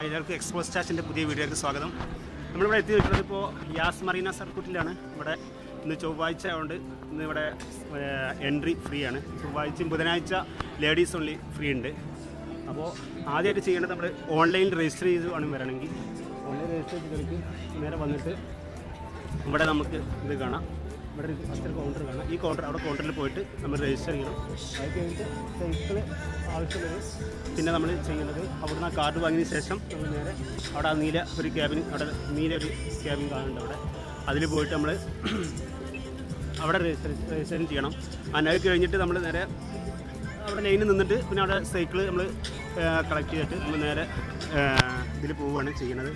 എല്ലാവർക്കും എക്സ്പ്രസ് സ്റ്റാച്ചിൻ്റെ പുതിയ വീഡിയോയ്ക്ക് സ്വാഗതം നമ്മളിവിടെ എത്തി നിൽക്കുന്നത് ഇപ്പോൾ യാസ് മറീന സർക്യൂട്ടിലാണ് ഇവിടെ ഇന്ന് ചൊവ്വാഴ്ച ആയതുകൊണ്ട് ഇന്ന് ഇവിടെ എൻട്രി ഫ്രീ ആണ് ചൊവ്വാഴ്ചയും ബുധനാഴ്ച ലേഡീസ് ഓൺലി ഫ്രീ ഉണ്ട് അപ്പോൾ ആദ്യമായിട്ട് ചെയ്യേണ്ടത് നമ്മൾ ഓൺലൈനിൽ രജിസ്റ്റർ ചെയ്ത് വേണം വരണമെങ്കിൽ ഓൺലൈൻ രജിസ്റ്റർ ചെയ്തിട്ട് നേരെ വന്നിട്ട് ഇവിടെ നമുക്ക് ഇത് കാണാം ഇവിടെ ഒരു ഫസ്റ്റ് ഒരു കൗണ്ടർ കാണാം ഈ കൗണ്ടർ അവിടെ കൗണ്ടറിൽ പോയിട്ട് നമ്മൾ രജിസ്റ്റർ ചെയ്യണം അത് കഴിഞ്ഞിട്ട് സൈക്കിൾ ആവശ്യമുള്ളത് പിന്നെ നമ്മൾ ചെയ്യുന്നത് അവിടുന്ന് ആ കാർഡ് വാങ്ങിയതിന് ശേഷം നമ്മൾ നേരെ അവിടെ ആ നീല ഒരു ക്യാബിൻ അവിടെ നീല ഒരു ക്യാബിൻ കാണുന്നുണ്ട് അവിടെ അതിൽ പോയിട്ട് നമ്മൾ അവിടെ രജിസ്റ്റർ രജിസ്റ്റർ ചെയ്യണം അത് കഴിഞ്ഞിട്ട് നമ്മൾ നേരെ അവിടെ ലൈനിൽ നിന്നിട്ട് പിന്നെ അവിടെ സൈക്കിൾ നമ്മൾ കളക്ട് ചെയ്തിട്ട് നമ്മൾ നേരെ ഇതിൽ പോവുകയാണ് ചെയ്യുന്നത്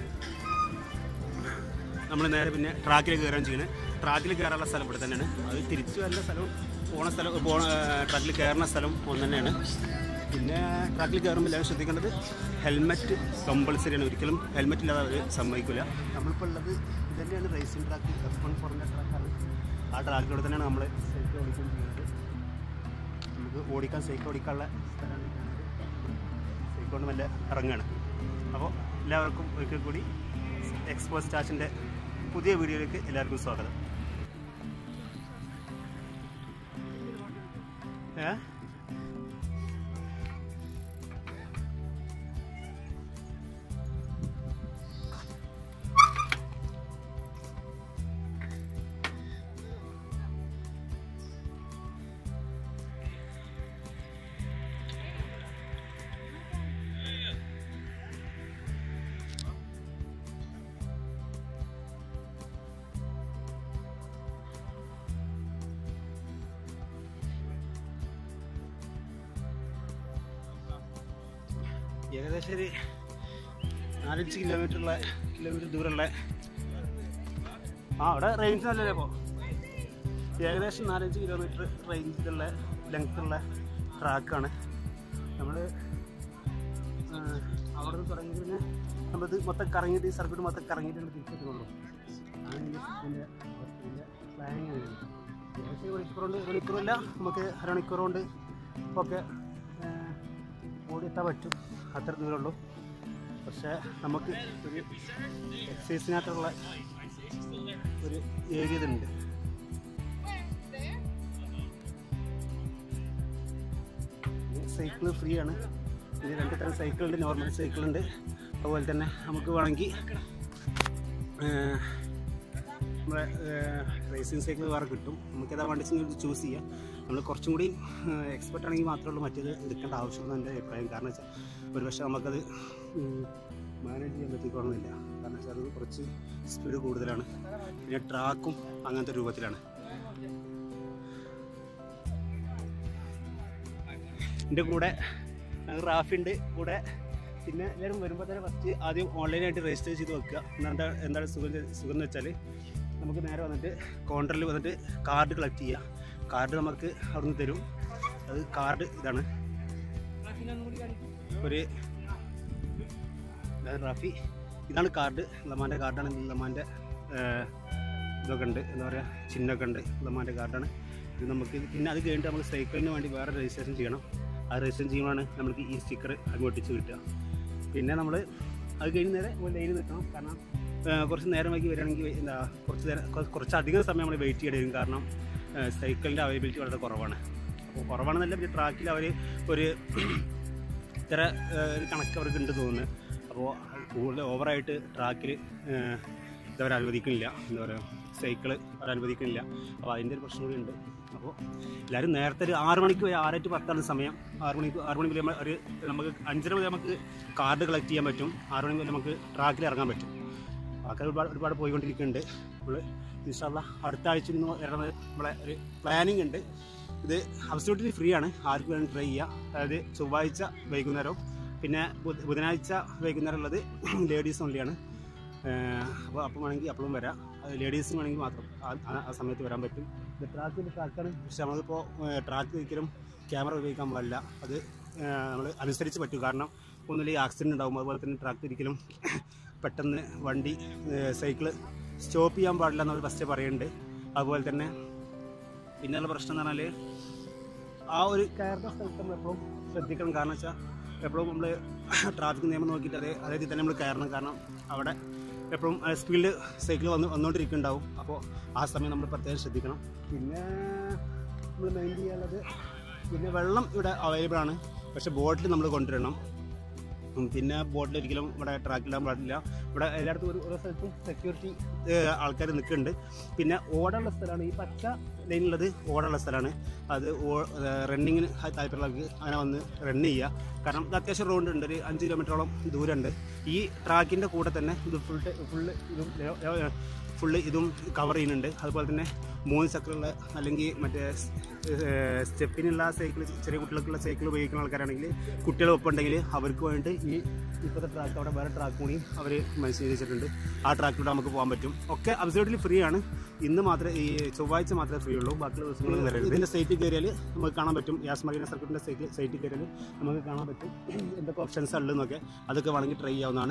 നമ്മൾ നേരെ പിന്നെ ട്രാക്കിൽ കയറാൻ ചെയ്യുന്നത് ട്രാക്കിൽ കയറാനുള്ള സ്ഥലം ഇവിടെ തന്നെയാണ് അത് തിരിച്ചു വരുന്ന സ്ഥലവും പോണ സ്ഥലം പോണ ട്രാക്കിൽ കയറുന്ന സ്ഥലം ഒന്ന് തന്നെയാണ് പിന്നെ ട്രാക്കിൽ കയറുമ്പോൾ എല്ലാവരും ശ്രദ്ധിക്കേണ്ടത് ഹെൽമെറ്റ് കമ്പൾസറിയാണ് ഒരിക്കലും ഹെൽമെറ്റ് ഇല്ലാതെ അവർ സമ്മതിക്കില്ല നമ്മളിപ്പോൾ ഉള്ളത് ഇത് തന്നെയാണ് റേസിംഗ് ട്രാക്ക് എഫ് വൺ ഫോറിൻ്റെ ട്രാക്കാണ് ആ ട്രാക്കിലൂടെ തന്നെയാണ് നമ്മൾ സൈക്കിൾ ഓടിക്കാൻ ചെയ്യുന്നത് നമുക്ക് ഓടിക്കാൻ സൈക്കിൾ ഓടിക്കാനുള്ള സ്ഥലമാണ് സൈക്കിൾ കൊണ്ട് മെല്ലെ ഇറങ്ങുകയാണ് അപ്പോൾ എല്ലാവർക്കും ഒരിക്കൽ കൂടി എക്സ്പോ സ്റ്റാച്ചിൻ്റെ പുതിയ വീഡിയോയിലേക്ക് എല്ലാവർക്കും സ്വാഗതം ഏ ഏകദേശം ഒരു നാലഞ്ച് കിലോമീറ്ററുള്ള കിലോമീറ്റർ ദൂരമുള്ള ആ അവിടെ റേഞ്ച് നല്ലല്ലേ ഇപ്പോൾ ഏകദേശം നാലഞ്ച് കിലോമീറ്റർ റേഞ്ചിലുള്ള ലെങ്ത്തുള്ള ട്രാക്കാണ് നമ്മൾ അവിടെ നിന്ന് തുടങ്ങി പിന്നെ നമ്മളിത് മൊത്തം കറങ്ങിയിട്ട് ഈ സർക്യൂട്ട് മൊത്തം കറങ്ങിയിട്ട് തിരിച്ചെത്തുള്ളൂ അതാണ് ഇതിൻ്റെ ഇതിൻ്റെ പ്ലാനിങ് ഏകദേശം മണിക്കൂർ കൊണ്ട് ഒരു മണിക്കൂറല്ല നമുക്ക് അരമണിക്കൂർ കൊണ്ട് ഒക്കെ ഓടിയെത്താൻ പറ്റും അത്ര ദൂരമുള്ളൂ പക്ഷേ നമുക്ക് ഒരു എക്സസൈസിനകത്തുള്ള ഒരു ഏരിയ ഇതുണ്ട് സൈക്കിൾ ഫ്രീ ആണ് ഇത് രണ്ട് തരം സൈക്കിളുണ്ട് നോർമൽ സൈക്കിളുണ്ട് അതുപോലെ തന്നെ നമുക്ക് വേണമെങ്കിൽ നമ്മുടെ റേസിംഗ് സൈക്കിൾ വേറെ കിട്ടും നമുക്ക് ഏതാ വേണ്ടി ചൂസ് ചെയ്യാം നമ്മൾ കുറച്ചും കൂടി എക്സ്പെർട്ട് ആണെങ്കിൽ മാത്രമേ ഉള്ളൂ മറ്റേത് എടുക്കേണ്ട ആവശ്യമെന്ന് എൻ്റെ അഭിപ്രായം കാരണം വെച്ചാൽ ഒരു പക്ഷേ നമുക്കത് മാനേജ് ചെയ്യാൻ പറ്റിക്കോണമെന്നില്ല കാരണം വെച്ചാൽ അത് കുറച്ച് സ്പീഡ് കൂടുതലാണ് പിന്നെ ട്രാക്കും അങ്ങനത്തെ രൂപത്തിലാണ് എൻ്റെ കൂടെ റാഫിൻ്റെ കൂടെ പിന്നെ എല്ലാവരും വരുമ്പോൾ തന്നെ ഫസ്റ്റ് ആദ്യം ഓൺലൈനായിട്ട് രജിസ്റ്റർ ചെയ്ത് വെക്കുക എന്താ എന്താണ് സുഖം സുഖം എന്ന് വെച്ചാൽ നമുക്ക് നേരെ വന്നിട്ട് കൗണ്ടറിൽ വന്നിട്ട് കാർഡ് കളക്ട് ചെയ്യുക കാർഡ് നമുക്ക് അവിടുന്ന് തരും അത് കാർഡ് ഇതാണ് ഒരു റാഫി ഇതാണ് കാർഡ് ലമാൻ്റെ കാർഡാണ് ലമാൻ്റെ ഇതൊക്കെ ഉണ്ട് എന്താ പറയുക ചിഹ്നമൊക്കെ ഉണ്ട് ലമാൻ്റെ കാർഡാണ് ഇത് നമുക്ക് പിന്നെ അത് കഴിഞ്ഞിട്ട് നമുക്ക് സൈക്കിളിന് വേണ്ടി വേറെ രജിസ്ട്രേഷൻ ചെയ്യണം ആ രജിസ്ട്രേഷൻ ചെയ്യുമ്പോഴാണ് നമുക്ക് ഈ സ്റ്റിക്കർ അങ്ങോട്ടിച്ച് കിട്ടുക പിന്നെ നമ്മൾ അത് കഴിഞ്ഞ് നേരെ ലൈനിൽ നിൽക്കണം കാരണം കുറച്ച് നേരം വൈകി വരികയാണെങ്കിൽ എന്താ കുറച്ച് നേരം കുറച്ചധികം സമയം നമ്മൾ വെയിറ്റ് ചെയ്യേണ്ടി വരും കാരണം സൈക്കിളിൻ്റെ അവൈലബിലിറ്റി വളരെ കുറവാണ് അപ്പോൾ കുറവാണെന്നല്ല പിന്നെ ട്രാക്കിൽ അവർ ഒരു ഇത്ര ഒരു കണക്ക് അവർക്ക് ഉണ്ട് തോന്നുന്നു അപ്പോൾ കൂടുതൽ ഓവറായിട്ട് ട്രാക്കിൽ ഇതവർ അനുവദിക്കുന്നില്ല എന്താ പറയുക സൈക്കിള് അവർ അനുവദിക്കുന്നില്ല അപ്പോൾ അതിൻ്റെ ഒരു പ്രശ്നം കൂടി ഉണ്ട് അപ്പോൾ എല്ലാവരും നേരത്തെ ഒരു ആറ് മണിക്ക് വരെ ആറ് ടു പത്താണ് സമയം ആറ് മണിക്ക് ആറ് മണി വരെ ഒരു നമുക്ക് അഞ്ചര വരെ നമുക്ക് കാർഡ് കളക്ട് ചെയ്യാൻ പറ്റും ആറ് മണി വരെ നമുക്ക് ട്രാക്കിൽ ഇറങ്ങാൻ പറ്റും ആൾക്കാർ ഒരുപാട് ഒരുപാട് പോയിക്കൊണ്ടിരിക്കുന്നുണ്ട് നമ്മൾ ഇൻഷാല്ല അടുത്ത ആഴ്ച നിന്ന് വരണത് നമ്മളെ ഒരു പ്ലാനിങ് ഉണ്ട് ഇത് അബ്സോല്യൂട്ട്ലി ഫ്രീ ആണ് ആർക്ക് വേണം ട്രൈ ചെയ്യുക അതായത് ചൊവ്വാഴ്ച വൈകുന്നേരവും പിന്നെ ബുധനാഴ്ച വൈകുന്നേരം ഉള്ളത് ലേഡീസ് ഓൺലിയാണ് അപ്പോൾ അപ്പം വേണമെങ്കിൽ അപ്പോഴും വരാം അത് ലേഡീസിന് വേണമെങ്കിൽ മാത്രം ആ സമയത്ത് വരാൻ പറ്റും ഇത് ട്രാക്കിൻ്റെ ട്രാക്കാണ് പക്ഷെ നമ്മളിപ്പോൾ ട്രാക്ക് ഒരിക്കലും ക്യാമറ ഉപയോഗിക്കാൻ പാടില്ല അത് നമ്മൾ അനുസരിച്ച് പറ്റും കാരണം ഒന്നുമില്ലെങ്കിൽ ആക്സിഡൻറ്റ് ഉണ്ടാകും അതുപോലെ തന്നെ ട്രാക്ക് ഒരിക്കലും പെട്ടെന്ന് വണ്ടി സൈക്കിള് സ്റ്റോപ്പ് ചെയ്യാൻ പാടില്ല എന്നവർ ഫസ്റ്റ് പറയുന്നുണ്ട് അതുപോലെ തന്നെ പിന്നെയുള്ള പ്രശ്നം എന്ന് പറഞ്ഞാൽ ആ ഒരു കയറുന്ന സ്ഥലത്ത് നമ്മൾ എപ്പോഴും ശ്രദ്ധിക്കണം കാരണം വെച്ചാൽ എപ്പോഴും നമ്മൾ ട്രാഫിക് നിയമം നോക്കിയിട്ട് അതേ അതേ രീതിയിൽ തന്നെ നമ്മൾ കയറണം കാരണം അവിടെ എപ്പോഴും സ്പീഡിൽ സൈക്കിൾ വന്ന് വന്നുകൊണ്ടിരിക്കുന്നുണ്ടാവും അപ്പോൾ ആ സമയം നമ്മൾ പ്രത്യേകം ശ്രദ്ധിക്കണം പിന്നെ നമ്മൾ മെയിൻ ചെയ്യാനുള്ളത് പിന്നെ വെള്ളം ഇവിടെ അവൈലബിൾ ആണ് പക്ഷേ ബോട്ടിൽ നമ്മൾ കൊണ്ടുവരണം ഉം, പിന്നെ ബോട്ടിൽ ഒരിക്കലും ഇവിടെ ട്രാക്കിലിടാൻ പാടില്ല ഇവിടെ എല്ലായിടത്തും ഒരു ഓരോ സ്ഥലത്തും സെക്യൂരിറ്റി ആൾക്കാർ നിൽക്കുന്നുണ്ട് പിന്നെ ഓടമുള്ള സ്ഥലമാണ് ഈ പച്ച ലൈനുള്ളത് ഓടമുള്ള സ്ഥലമാണ് അത് റണ്ണിങ്ങിന് താല്പര്യമുള്ളവർക്ക് അങ്ങനെ വന്ന് റൺ ചെയ്യുക കാരണം ഇത് അത്യാവശ്യം റോഡ് ഉണ്ട് ഒരു അഞ്ച് കിലോമീറ്ററോളം ദൂരമുണ്ട് ഈ ട്രാക്കിൻ്റെ കൂടെ തന്നെ ഇത് ഫുൾ ഫുള്ള് ഇതും ഫുള്ള് ഇതും കവർ ചെയ്യുന്നുണ്ട് അതുപോലെ തന്നെ മൂന്ന് ചക്രമുള്ള അല്ലെങ്കിൽ മറ്റേ സ്റ്റെപ്പിനുള്ള സൈക്കിൾ ചെറിയ കുട്ടികൾക്കുള്ള സൈക്കിൾ ഉപയോഗിക്കുന്ന ആൾക്കാരാണെങ്കിൽ കുട്ടികൾ ഒപ്പം ഉണ്ടെങ്കിൽ അവർക്ക് വേണ്ടിയിട്ട് ഈ ഇപ്പോഴത്തെ ട്രാക്ക് അവിടെ വേറെ ട്രാക്ക് കൂടി അവർ മനസ്സിലാക്കിയിട്ടുണ്ട് ആ ട്രാക്കിലൂടെ നമുക്ക് പോകാൻ പറ്റും ഒക്കെ അബ്സോർട്ട്ലി ഫ്രീ ആണ് ഇന്ന് മാത്രമേ ഈ ചൊവ്വാഴ്ച മാത്രമേ ഫ്രീ ഉള്ളൂ ബാക്കിയുള്ള ദിവസങ്ങളിൽ വരരുത് ഇതിൻ്റെ സൈറ്റിൽ കയറിയാൽ നമുക്ക് കാണാൻ പറ്റും യാസ്മറീന സർക്യൂട്ടിൻ്റെ സൈറ്റിൽ സൈറ്റിൽ കയറിയാൽ നമുക്ക് കാണാൻ പറ്റും എന്തൊക്കെ ഓപ്ഷൻസ് ഉള്ളതെന്നൊക്കെ അതൊക്കെ വേണമെങ്കിൽ ട്രൈ ചെയ്യാവുന്നതാണ്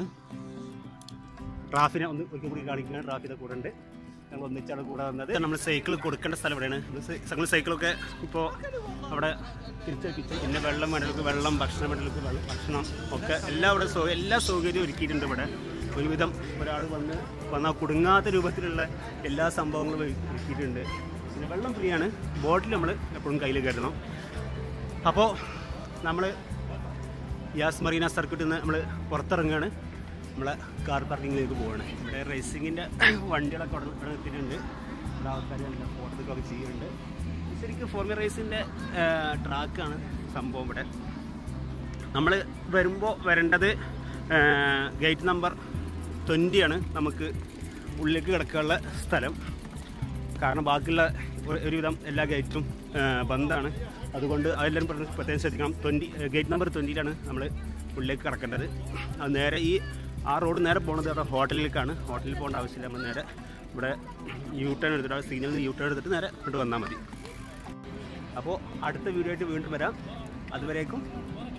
ട്രാഫിനെ ഒന്ന് ഒരിക്കൽ കൂടി കാണിക്കുകയാണ് ട്രാഫിൻ്റെ കൂടെ ഉണ്ട് ഞങ്ങൾ ഒന്നിച്ചാണ് കൂടെ വന്നത് നമ്മൾ സൈക്കിൾ കൊടുക്കേണ്ട സ്ഥലം ഇവിടെയാണ് ഞങ്ങൾ സൈക്കിളൊക്കെ ഇപ്പോൾ അവിടെ തിരിച്ചേൽപ്പിച്ചു പിന്നെ വെള്ളം വേണ്ടവർക്ക് വെള്ളം ഭക്ഷണം വേണ്ടവർക്ക് വെള്ളം ഭക്ഷണം ഒക്കെ എല്ലാ ഇവിടെ സൗ എല്ലാ സൗകര്യവും ഒരുക്കിയിട്ടുണ്ട് ഇവിടെ ഒരുവിധം ഒരാൾ വന്ന് വന്നാൽ കുടുങ്ങാത്ത രൂപത്തിലുള്ള എല്ലാ സംഭവങ്ങളും ഒരു- ഒരുക്കിയിട്ടുണ്ട് പിന്നെ വെള്ളം ഫ്രീ ആണ് ബോട്ടിൽ നമ്മൾ എപ്പോഴും കയ്യിൽ കരുതണം അപ്പോൾ നമ്മൾ യാസ് മറീന സർക്യൂട്ടിൽ നിന്ന് നമ്മൾ പുറത്തിറങ്ങുകയാണ് നമ്മളെ കാർ പാർക്കിങ്ങിലേക്ക് പോവാണ് ഇവിടെ റേസിങ്ങിൻ്റെ വണ്ടികളൊക്കെ അവിടെ ഇവിടെ നിർത്തിയിട്ടുണ്ട് ഇവിടെ ആൾക്കാർ ഫോട്ടോയൊക്കെ ചെയ്യുന്നുണ്ട് ശരിക്കും ഫോർമൽ റേസിൻ്റെ ട്രാക്കാണ് സംഭവം ഇവിടെ നമ്മൾ വരുമ്പോൾ വരേണ്ടത് ഗേറ്റ് നമ്പർ ട്വൻറ്റിയാണ് നമുക്ക് ഉള്ളിലേക്ക് കിടക്കാനുള്ള സ്ഥലം കാരണം ബാക്കിയുള്ള ഒരു- ഒരുവിധം എല്ലാ ഗേറ്റും ബന്ധാണ് അതുകൊണ്ട് അതെല്ലാവരും പ്രത്യേകം പ്രത്യേകം ശ്രദ്ധിക്കണം ട്വൻറ്റി ഗേറ്റ് നമ്പർ ട്വൻറ്റിയിലാണ് നമ്മൾ ഉള്ളിലേക്ക് കിടക്കേണ്ടത് അത് നേരെ ഈ ആ റോഡ് നേരെ പോകുന്നത് അവിടെ ഹോട്ടലിലേക്കാണ് ഹോട്ടലിൽ പോകേണ്ട ആവശ്യമില്ല നമ്മൾ നേരെ ഇവിടെ യൂ ടേൺ എടുത്തിട്ട് ആ സിഗ്നലിൽ യൂ ടേൺ എടുത്തിട്ട് നേരെ ഇങ്ങോട്ട് വന്നാൽ മതി അപ്പോൾ അടുത്ത വീഡിയോ ആയിട്ട് വീണ്ടും വരാം അതുവരേക്കും